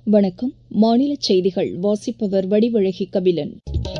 வணக்கம் மாநில செய்திகள் வாசிப்பவர் வடிவழகி கபிலன்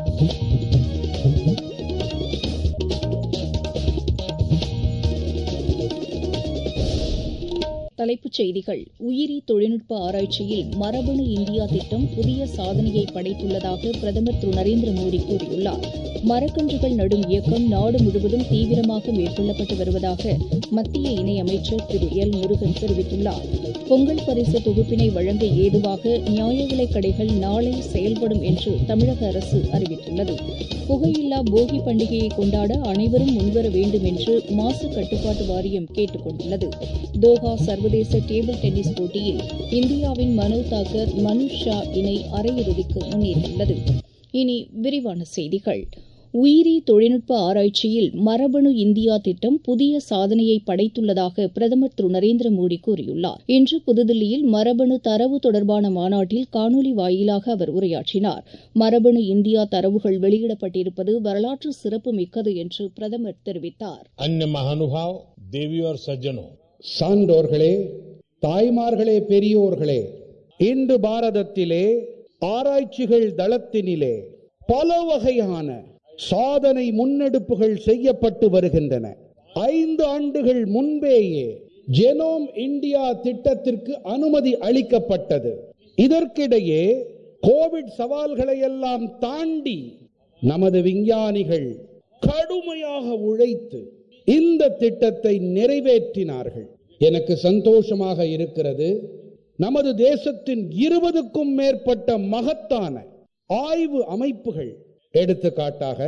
தலைப்புச் செய்திகள் உயிரி தொழில்நுட்ப ஆராய்ச்சியில் மரபணு இந்தியா திட்டம் புதிய சாதனையை படைத்துள்ளதாக பிரதமர் திரு நரேந்திர மோடி கூறியுள்ளார் மரக்கன்றுகள் நடும் இயக்கம் நாடு முழுவதும் தீவிரமாக மேற்கொள்ளப்பட்டு வருவதாக மத்திய இணையமைச்சர் திரு எல் முருகன் தெரிவித்துள்ளார் பொங்கல் பரிசு தொகுப்பினை வழங்க ஏதுவாக நியாய விலைக் கடைகள் நாளை செயல்படும் என்று தமிழக அரசு அறிவித்துள்ளது புகையில்லா போகி பண்டிகையை கொண்டாட அனைவரும் முன்வர வேண்டும் என்று மாசு கட்டுப்பாட்டு வாரியம் கேட்டுக் கொண்டுள்ளது தோஹா சர்வதேச டேபிள் டென்னிஸ் போட்டியில் இந்தியாவின் மனு தாக்கர் மனுஷ் ஷா இணை அரையிறுதிக்கு முன்னேறியுள்ளது இனி விரிவான செய்திகள் உயிரி தொழில்நுட்ப ஆராய்ச்சியில் மரபணு இந்தியா திட்டம் புதிய சாதனையை படைத்துள்ளதாக பிரதமர் திரு நரேந்திர மோடி கூறியுள்ளார் இன்று புதுதில்லியில் மரபணு தரவு தொடர்பான மாநாட்டில் காணொலி வாயிலாக அவர் உரையாற்றினார் மரபணு இந்தியா தரவுகள் வெளியிடப்பட்டிருப்பது வரலாற்று சிறப்பு மிக்கது என்று பிரதமர் தெரிவித்தார் अन्य महानुभाव देवी और सज्जनों சான்றோர்களே தாய்மார்களே பெரியோர்களே இன்று பாரதத்திலே ஆராய்ச்சிகள் தளத்தினிலே பல வகையான சாதனை முன்னெடுப்புகள் செய்யப்பட்டு வருகின்றன ஐந்து ஆண்டுகள் முன்பேயே ஜெனோம் இந்தியா திட்டத்திற்கு அனுமதி அளிக்கப்பட்டது இதற்கிடையே கோவிட் சவால்களை எல்லாம் தாண்டி நமது விஞ்ஞானிகள் கடுமையாக உழைத்து இந்த திட்டத்தை நிறைவேற்றினார்கள் எனக்கு சந்தோஷமாக இருக்கிறது நமது தேசத்தின் இருபதுக்கும் மேற்பட்ட மகத்தான ஆய்வு அமைப்புகள் எடுத்துக்காட்டாக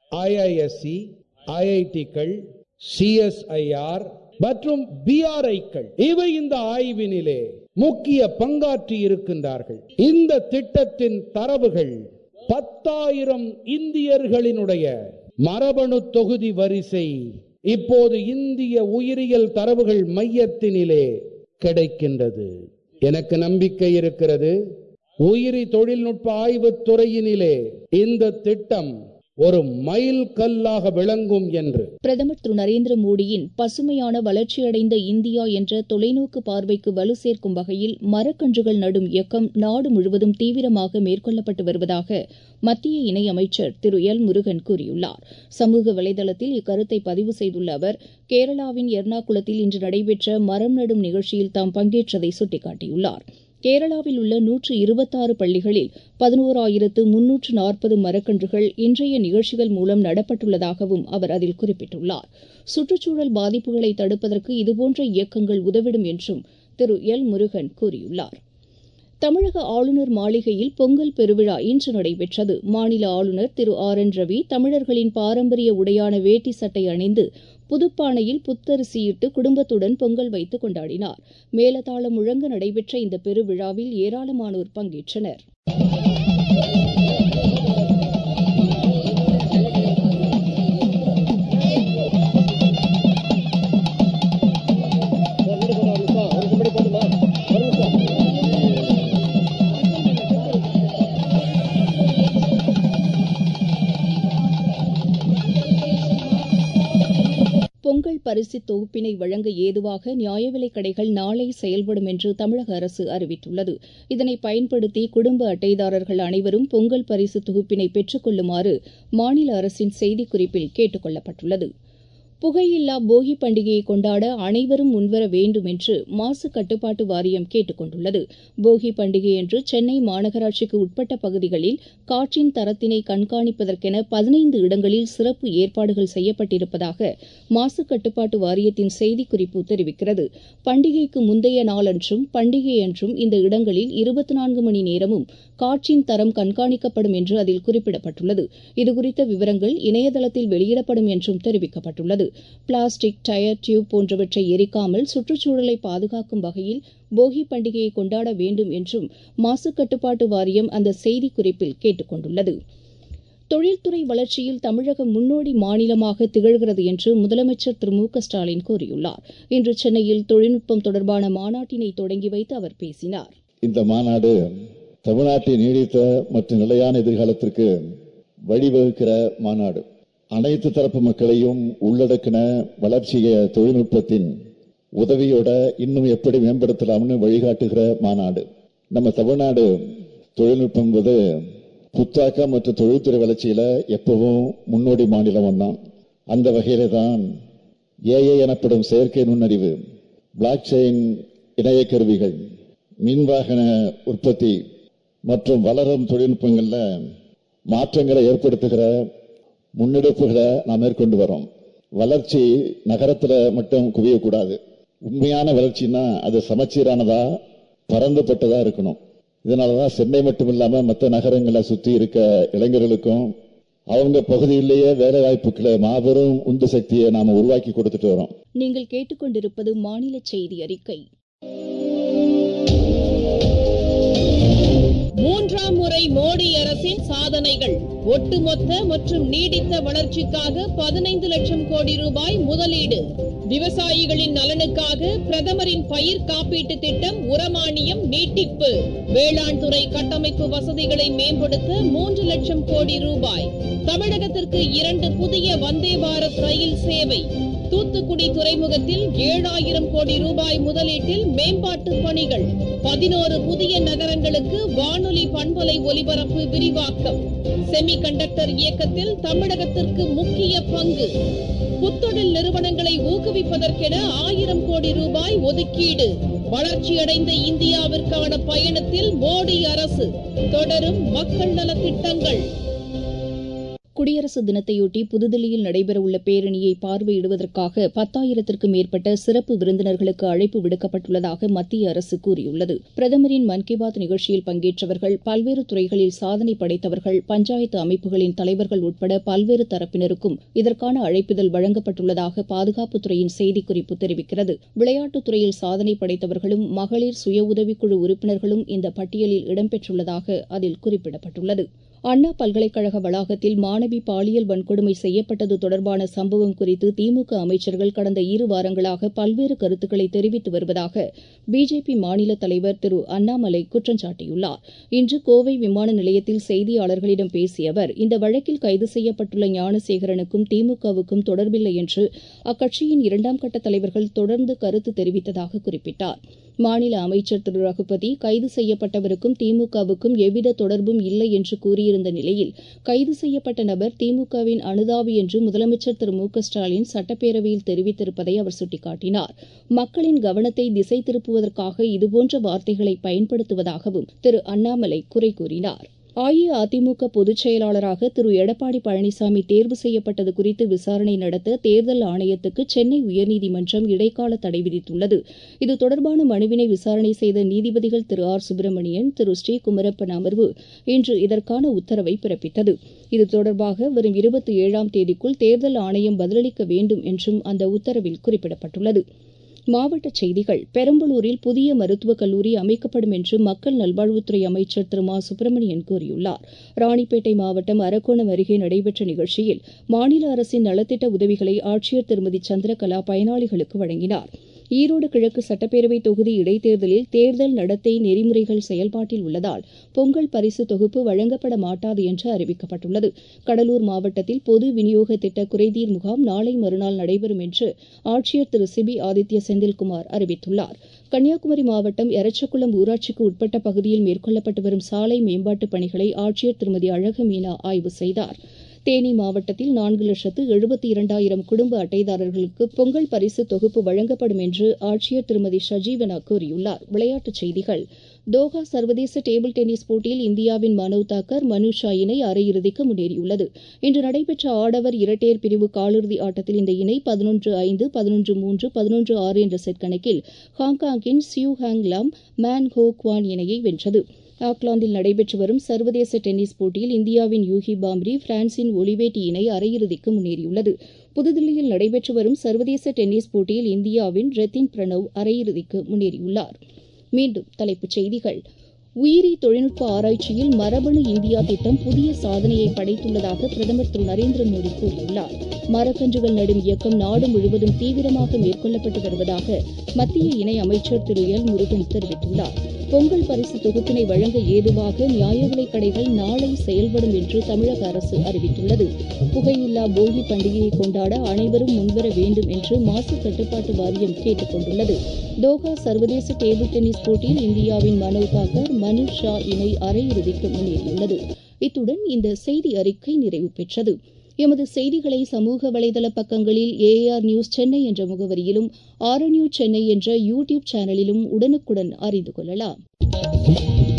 ஐஐஎஸ்சி ஐஐடிக்கள் சிஎஸ்ஐஆர் மற்றும் பிஆர்ஐக்கள் இவை இந்த ஆய்வினிலே முக்கிய பங்காற்றி இருக்கின்றார்கள் இந்த திட்டத்தின் தரவுகள் பத்தாயிரம் இந்தியர்களினுடைய மரபணு தொகுதி வரிசை இப்போது இந்திய உயிரியல் தரவுகள் மையத்தினிலே கிடைக்கின்றது எனக்கு நம்பிக்கை இருக்கிறது உயிரி தொழில்நுட்ப ஆய்வுத் துறையினிலே இந்த திட்டம் ஒரு மைல் கல்லாக விளங்கும் என்று பிரதமர் திரு நரேந்திர மோடியின் பசுமையான வளர்ச்சியடைந்த இந்தியா என்ற தொலைநோக்கு பார்வைக்கு வலு சேர்க்கும் வகையில் மரக்கன்றுகள் நடும் இயக்கம் நாடு முழுவதும் தீவிரமாக மேற்கொள்ளப்பட்டு வருவதாக மத்திய இணையமைச்சர் திரு எல் முருகன் கூறியுள்ளார் சமூக வலைதளத்தில் இக்கருத்தை பதிவு செய்துள்ள அவர் கேரளாவின் எர்ணாகுளத்தில் இன்று நடைபெற்ற மரம் நடும் நிகழ்ச்சியில் தாம் பங்கேற்றதை சுட்டிக்காட்டியுள்ளார் கேரளாவில் உள்ள நூற்று இருபத்தாறு பள்ளிகளில் பதினோராயிரத்து முன்னூற்று நாற்பது மரக்கன்றுகள் இன்றைய நிகழ்ச்சிகள் மூலம் நடப்பட்டுள்ளதாகவும் அவர் அதில் குறிப்பிட்டுள்ளார் சுற்றுச்சூழல் பாதிப்புகளை தடுப்பதற்கு இதுபோன்ற இயக்கங்கள் உதவிடும் என்றும் திரு எல் முருகன் கூறியுள்ளார் தமிழக ஆளுநர் மாளிகையில் பொங்கல் பெருவிழா இன்று நடைபெற்றது மாநில ஆளுநர் திரு ஆர் என் ரவி தமிழர்களின் பாரம்பரிய உடையான வேட்டி சட்டை அணிந்து புதுப்பானையில் புத்தரிசியிட்டு குடும்பத்துடன் பொங்கல் வைத்து கொண்டாடினார் மேலதாளம் முழங்க நடைபெற்ற இந்த பெருவிழாவில் ஏராளமானோர் பங்கேற்றனர் பொங்கல் பரிசு தொகுப்பினை வழங்க ஏதுவாக நியாய விலைக் கடைகள் நாளை செயல்படும் என்று தமிழக அரசு அறிவித்துள்ளது இதனை பயன்படுத்தி குடும்ப அட்டைதாரர்கள் அனைவரும் பொங்கல் பரிசு தொகுப்பினை பெற்றுக் கொள்ளுமாறு மாநில அரசின் செய்திக்குறிப்பில் கேட்டுக் கொள்ளப்பட்டுள்ளது புகையில்லா போகி பண்டிகையை கொண்டாட அனைவரும் முன்வர வேண்டும் என்று மாசு கட்டுப்பாட்டு வாரியம் கேட்டுக் கொண்டுள்ளது போகி பண்டிகையன்று சென்னை மாநகராட்சிக்கு உட்பட்ட பகுதிகளில் காற்றின் தரத்தினை கண்காணிப்பதற்கென பதினைந்து இடங்களில் சிறப்பு ஏற்பாடுகள் செய்யப்பட்டிருப்பதாக மாசு கட்டுப்பாட்டு வாரியத்தின் செய்திக்குறிப்பு தெரிவிக்கிறது பண்டிகைக்கு முந்தைய நாளன்றும் பண்டிகையன்றும் இந்த இடங்களில் இருபத்தி நான்கு மணி நேரமும் காற்றின் தரம் கண்காணிக்கப்படும் என்று அதில் குறிப்பிடப்பட்டுள்ளது இதுகுறித்த விவரங்கள் இணையதளத்தில் வெளியிடப்படும் என்றும் தெரிவிக்கப்பட்டுள்ளது பிளாஸ்டிக் டயர் டியூப் போன்றவற்றை எரிக்காமல் சுற்றுச்சூழலை பாதுகாக்கும் வகையில் போகி பண்டிகையை கொண்டாட வேண்டும் என்றும் மாசு கட்டுப்பாட்டு வாரியம் அந்த செய்திக்குறிப்பில் கேட்டுக் கொண்டுள்ளது தொழில்துறை வளர்ச்சியில் தமிழகம் முன்னோடி மாநிலமாக திகழ்கிறது என்று முதலமைச்சர் திரு மு க ஸ்டாலின் கூறியுள்ளார் இன்று சென்னையில் தொழில்நுட்பம் தொடர்பான மாநாட்டினை தொடங்கி வைத்து அவர் பேசினார் இந்த மாநாடு தமிழ்நாட்டின் நீடித்த மற்றும் நிலையான எதிர்காலத்திற்கு வழிவகுக்கிற மாநாடு அனைத்து தரப்பு மக்களையும் உள்ளடக்கின வளர்ச்சிய தொழில்நுட்பத்தின் உதவியோட இன்னும் எப்படி மேம்படுத்தலாம்னு வழிகாட்டுகிற மாநாடு நம்ம தமிழ்நாடு தொழில்நுட்பம் என்பது புத்தாக்கம் மற்றும் தொழில்துறை வளர்ச்சியில எப்பவும் முன்னோடி மாநிலம் தான் அந்த வகையில தான் ஏஐ எனப்படும் செயற்கை நுண்ணறிவு பிளாக் செயின் இணைய கருவிகள் மின்வாகன உற்பத்தி மற்றும் வளரும் தொழில்நுட்பங்கள்ல மாற்றங்களை ஏற்படுத்துகிற முன்னெடுப்புகளை நாம் மேற்கொண்டு வரோம் வளர்ச்சி நகரத்துல மட்டும் குவியக்கூடாது உண்மையான வளர்ச்சின்னா அது சமச்சீரானதா பரந்துபட்டதா இருக்கணும் இதனாலதான் சென்னை மட்டும் இல்லாம மற்ற நகரங்களை சுத்தி இருக்க இளைஞர்களுக்கும் அவங்க பகுதியிலேயே வேலை வாய்ப்புகளை மாபெரும் உந்து சக்தியை நாம உருவாக்கி கொடுத்துட்டு வரோம் நீங்கள் கேட்டுக்கொண்டிருப்பது மாநில செய்தி அறிக்கை மூன்றாம் முறை மோடி அரசின் சாதனைகள் ஒட்டுமொத்த மற்றும் நீடித்த வளர்ச்சிக்காக பதினைந்து லட்சம் கோடி ரூபாய் முதலீடு விவசாயிகளின் நலனுக்காக பிரதமரின் பயிர் காப்பீட்டு திட்டம் உரமானியம் நீட்டிப்பு வேளாண் துறை கட்டமைப்பு வசதிகளை மேம்படுத்த மூன்று லட்சம் கோடி ரூபாய் தமிழகத்திற்கு இரண்டு புதிய வந்தே பாரத் ரயில் சேவை தூத்துக்குடி துறைமுகத்தில் ஏழாயிரம் கோடி ரூபாய் முதலீட்டில் மேம்பாட்டு பணிகள் பதினோரு புதிய நகரங்களுக்கு வானொலி பண்பலை ஒலிபரப்பு விரிவாக்கம் செமி கண்டக்டர் இயக்கத்தில் தமிழகத்திற்கு முக்கிய பங்கு புத்தொழில் நிறுவனங்களை ஊக்குவிப்பதற்கென ஆயிரம் கோடி ரூபாய் ஒதுக்கீடு வளர்ச்சியடைந்த இந்தியாவிற்கான பயணத்தில் மோடி அரசு தொடரும் மக்கள் நலத்திட்டங்கள் குடியரசு தினத்தையொட்டி புதுதில்லியில் நடைபெறவுள்ள பேரணியை பார்வையிடுவதற்காக பத்தாயிரத்திற்கும் மேற்பட்ட சிறப்பு விருந்தினர்களுக்கு அழைப்பு விடுக்கப்பட்டுள்ளதாக மத்திய அரசு கூறியுள்ளது பிரதமரின் மன் கி பாத் நிகழ்ச்சியில் பங்கேற்றவர்கள் பல்வேறு துறைகளில் சாதனை படைத்தவர்கள் பஞ்சாயத்து அமைப்புகளின் தலைவர்கள் உட்பட பல்வேறு தரப்பினருக்கும் இதற்கான அழைப்பிதழ் வழங்கப்பட்டுள்ளதாக பாதுகாப்புத்துறையின் செய்திக்குறிப்பு தெரிவிக்கிறது விளையாட்டுத் துறையில் சாதனை படைத்தவர்களும் மகளிர் சுய உதவிக்குழு உறுப்பினர்களும் இந்த பட்டியலில் இடம்பெற்றுள்ளதாக அதில் குறிப்பிடப்பட்டுள்ளது அண்ணா பல்கலைக்கழக வளாகத்தில் மாணவி பாலியல் வன்கொடுமை செய்யப்பட்டது தொடர்பான சம்பவம் குறித்து திமுக அமைச்சர்கள் கடந்த இரு வாரங்களாக பல்வேறு கருத்துக்களை தெரிவித்து வருவதாக பிஜேபி மாநில தலைவர் திரு அண்ணாமலை குற்றம் சாட்டியுள்ளார் இன்று கோவை விமான நிலையத்தில் செய்தியாளர்களிடம் பேசிய அவர் இந்த வழக்கில் கைது செய்யப்பட்டுள்ள ஞானசேகரனுக்கும் திமுகவுக்கும் தொடர்பில்லை என்று அக்கட்சியின் இரண்டாம் கட்ட தலைவர்கள் தொடர்ந்து கருத்து தெரிவித்ததாக குறிப்பிட்டார் மாநில அமைச்சர் திரு ரகுபதி கைது செய்யப்பட்டவருக்கும் திமுகவுக்கும் எவ்வித தொடர்பும் இல்லை என்று கூறியிருந்த நிலையில் கைது செய்யப்பட்ட நபர் திமுகவின் அனுதாபி என்று முதலமைச்சர் திரு மு க ஸ்டாலின் சட்டப்பேரவையில் தெரிவித்திருப்பதை அவர் சுட்டிக்காட்டினார் மக்களின் கவனத்தை திசை திருப்புவதற்காக இதுபோன்ற வார்த்தைகளை பயன்படுத்துவதாகவும் திரு அண்ணாமலை குறை கூறினார் அஇஅதிமுக பொதுச் செயலாளராக திரு எடப்பாடி பழனிசாமி தேர்வு செய்யப்பட்டது குறித்து விசாரணை நடத்த தேர்தல் ஆணையத்துக்கு சென்னை உயர்நீதிமன்றம் இடைக்கால தடை விதித்துள்ளது இது தொடர்பான மனுவினை விசாரணை செய்த நீதிபதிகள் திரு ஆர் சுப்பிரமணியன் திரு ஸ்ரீகுமரப்பன் அமர்வு இன்று இதற்கான உத்தரவை பிறப்பித்தது இது தொடர்பாக வரும் இருபத்தி ஏழாம் தேதிக்குள் தேர்தல் ஆணையம் பதிலளிக்க வேண்டும் என்றும் அந்த உத்தரவில் குறிப்பிடப்பட்டுள்ளது மாவட்டச் செய்திகள் பெரம்பலூரில் புதிய மருத்துவக் கல்லூரி அமைக்கப்படும் என்று மக்கள் நல்வாழ்வுத்துறை அமைச்சர் திரு மா சுப்பிரமணியன் கூறியுள்ளார் ராணிப்பேட்டை மாவட்டம் அரக்கோணம் அருகே நடைபெற்ற நிகழ்ச்சியில் மாநில அரசின் நலத்திட்ட உதவிகளை ஆட்சியர் திருமதி சந்திரகலா பயனாளிகளுக்கு வழங்கினார் ஈரோடு கிழக்கு சட்டப்பேரவை தொகுதி இடைத்தேர்தலில் தேர்தல் நடத்தை நெறிமுறைகள் செயல்பாட்டில் உள்ளதால் பொங்கல் பரிசு தொகுப்பு வழங்கப்பட மாட்டாது என்று அறிவிக்கப்பட்டுள்ளது கடலூர் மாவட்டத்தில் பொது விநியோக திட்ட குறைதீர் முகாம் நாளை மறுநாள் நடைபெறும் என்று ஆட்சியர் திரு சிபி ஆதித்ய செந்தில்குமார் அறிவித்துள்ளார் கன்னியாகுமரி மாவட்டம் எரச்சக்குளம் ஊராட்சிக்கு உட்பட்ட பகுதியில் மேற்கொள்ளப்பட்டு வரும் சாலை மேம்பாட்டுப் பணிகளை ஆட்சியர் திருமதி அழகு மீனா ஆய்வு செய்தார் தேனி மாவட்டத்தில் நான்கு லட்சத்து எழுபத்தி இரண்டாயிரம் குடும்ப அட்டைதாரர்களுக்கு பொங்கல் பரிசு தொகுப்பு வழங்கப்படும் என்று ஆட்சியர் திருமதி ஷஜீவனா கூறியுள்ளார் விளையாட்டுச் செய்திகள் தோஹா சர்வதேச டேபிள் டென்னிஸ் போட்டியில் இந்தியாவின் மனோவ் தாக்கர் மனுஷா இணை அரையிறுதிக்கு முன்னேறியுள்ளது இன்று நடைபெற்ற ஆடவர் இரட்டையர் பிரிவு காலிறுதி ஆட்டத்தில் இந்த இணை பதினொன்று ஐந்து பதினொன்று மூன்று பதினொன்று ஆறு என்ற செட் கணக்கில் ஹாங்காங்கின் சியூ ஹாங் லாம் மேன் ஹோ குவான் இணையை வென்றது ஆக்லாந்தில் நடைபெற்று வரும் சர்வதேச டென்னிஸ் போட்டியில் இந்தியாவின் யூகி பாம்ரி பிரான்சின் ஒலிவேட்டி இணை அரையிறுதிக்கு முன்னேறியுள்ளது புதுதில்லியில் நடைபெற்று வரும் சர்வதேச டென்னிஸ் போட்டியில் இந்தியாவின் ரத்தின் பிரணவ் அரையிறுதிக்கு முன்னேறியுள்ளார் மீண்டும் தலைப்புச் செய்திகள் உயிரி தொழில்நுட்ப ஆராய்ச்சியில் மரபணு இந்தியா திட்டம் புதிய சாதனையை படைத்துள்ளதாக பிரதமர் திரு நரேந்திர மோடி கூறியுள்ளார் மரக்கன்றுகள் நடும் இயக்கம் நாடு முழுவதும் தீவிரமாக மேற்கொள்ளப்பட்டு வருவதாக மத்திய இணை அமைச்சர் திரு எல் முருகன் தெரிவித்துள்ளார் பொங்கல் பரிசு தொகுப்பினை வழங்க ஏதுவாக நியாய விலைக் கடைகள் நாளை செயல்படும் என்று தமிழக அரசு அறிவித்துள்ளது புகையில்லா போகி பண்டிகையை கொண்டாட அனைவரும் முன்வர வேண்டும் என்று மாசு கட்டுப்பாட்டு வாரியம் கேட்டுக் கொண்டுள்ளது தோஹா சர்வதேச டேபிள் டென்னிஸ் போட்டியில் இந்தியாவின் மனோ தாக்கர் மனு ஷா இணை அரையிறுதிக்கு முன்னேறியுள்ளது இத்துடன் இந்த செய்தி அறிக்கை நிறைவு பெற்றது எமது செய்திகளை சமூக வலைதள பக்கங்களில் ஏஆர் நியூஸ் சென்னை என்ற முகவரியிலும் ஆர் நியூஸ் சென்னை என்ற யூ டியூப் சேனலிலும் உடனுக்குடன் அறிந்து கொள்ளலாம்